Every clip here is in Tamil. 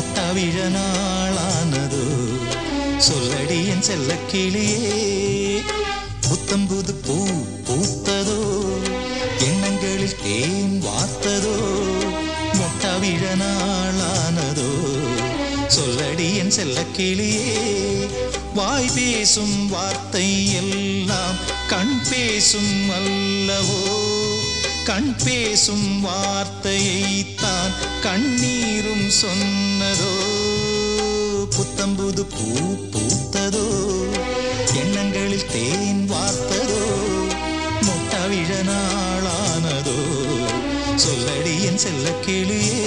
முட்டாவிழ நாளானதோ சொல்லடி என் செல்ல கிளியே புத்தம்புது பூ பூத்ததோ எண்ணங்களில் தேன் வார்த்ததோ முட்டாவிழ நாளானதோ சொல்லடி என் செல்ல கிளியே வாய் பேசும் வார்த்தை எல்லாம் கண் பேசும் அல்லவோ கண் பேசும் வார்த்தையைத்தான் கண்ணீரும் சொன்னதோ புத்தம்புது பூ பூத்ததோ எண்ணங்களில் தேன் வார்த்ததோ முட்டாவிழ நாளானதோ சொல்லடி என் செல்ல கிளியே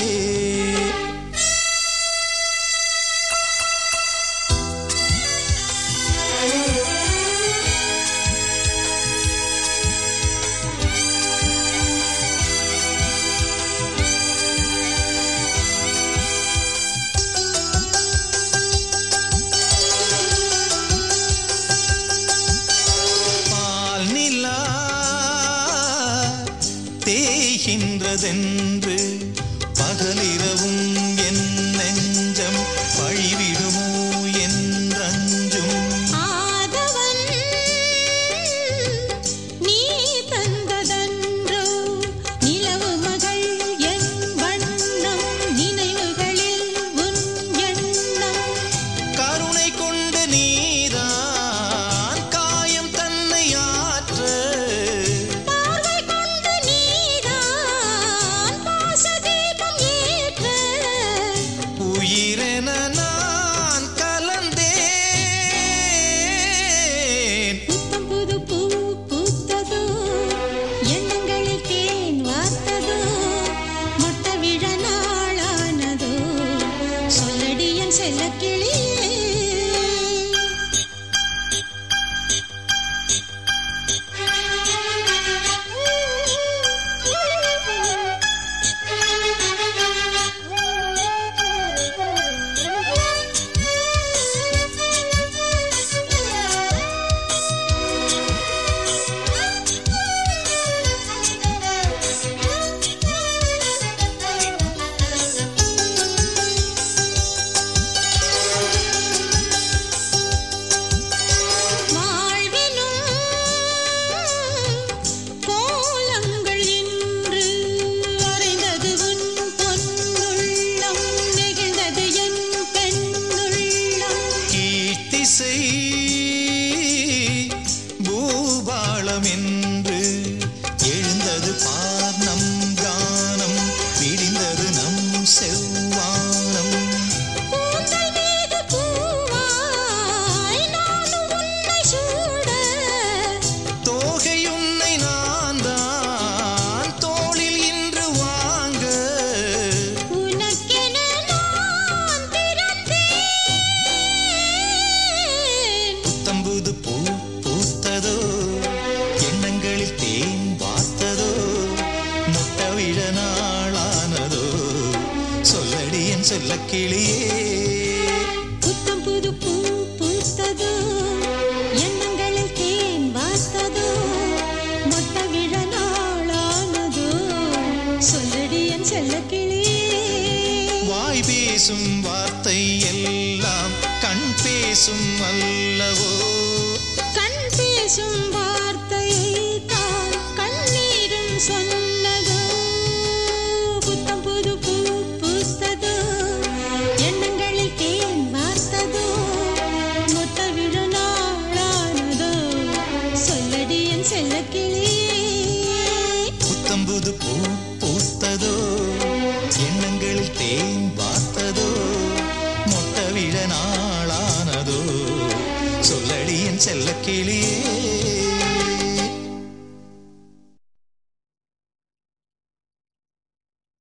பால் நிலா தேய்கின்றதென்று பகலிரவும் என் நெஞ்சம் பழிவிடுமோ என்றஞ்சும் ஆதவன் நீ தந்ததன்றோ நிலவு மகள் என் வண்ணம் நினைவுகளில் உன் எண்ணம் கருணை கொண்டு நீதான் காயம் தன்னை ஆற்ற பார்வை கொண்டு நீதான் பாசதீபம் ஏற்ற உயிரென நான் கலந்தேன் புத்தம் புது பூ பூத்ததோ எண்ணங்களில் தேன் வார்த்ததோ மொட்ட விழ நாளானதோ சொல்லடி என் செல்லக்கிளியே வாழ்வினும் கோலங்கள் இன்று வரைந்தது உன் பொன்னுள்ளம் நெகிழ்ந்தது என் பெண்ணுள்ளம் கீர்த்திசை பூபாளம் என்று எழுந்தது பார் நம் கானம் விடிந்தது நம் செவ்வானம் கூந்தல் மீது பூவாய் நானும் உன்னை சூட தோகை உன்னை நான் தான் தோளில் இன்று வாங்க உனக்கென நான் பிறந்தேன் புத்தம்புது பூ பூத்ததோ எண்ணங்களில் தேன் வார்த்ததோ முட்டவிழ நாளானதோ சொல்லடி என் சொல்ல கிளியே புத்தம் புது பூ பூத்ததோ எண்ணங்களில் தேன் வார்த்ததோ மொட்ட விழ நாளானதோ சொல்லடி என் செல்லக்கிளியே வாய் பேசும் வார்த்தை எல்லாம் கண் பேசும் அல்லவோ கண் பேசும் வார்த்தையை தான் கண்ணீரும் சொன்னதோ புத்தம் புது பூ பூத்ததோ எண்ணங்களில் தேன் வார்த்ததோ மொட்ட விழ நாளானதோ சொல்லடி என் செல்லக்கிளியே புத்தம்புது பூ பூத்ததோ எண்ணங்களில் தேன் வார்த்ததோ மொட்ட விழ நாளானதோ சொல்லடி என் செல்ல கிளியே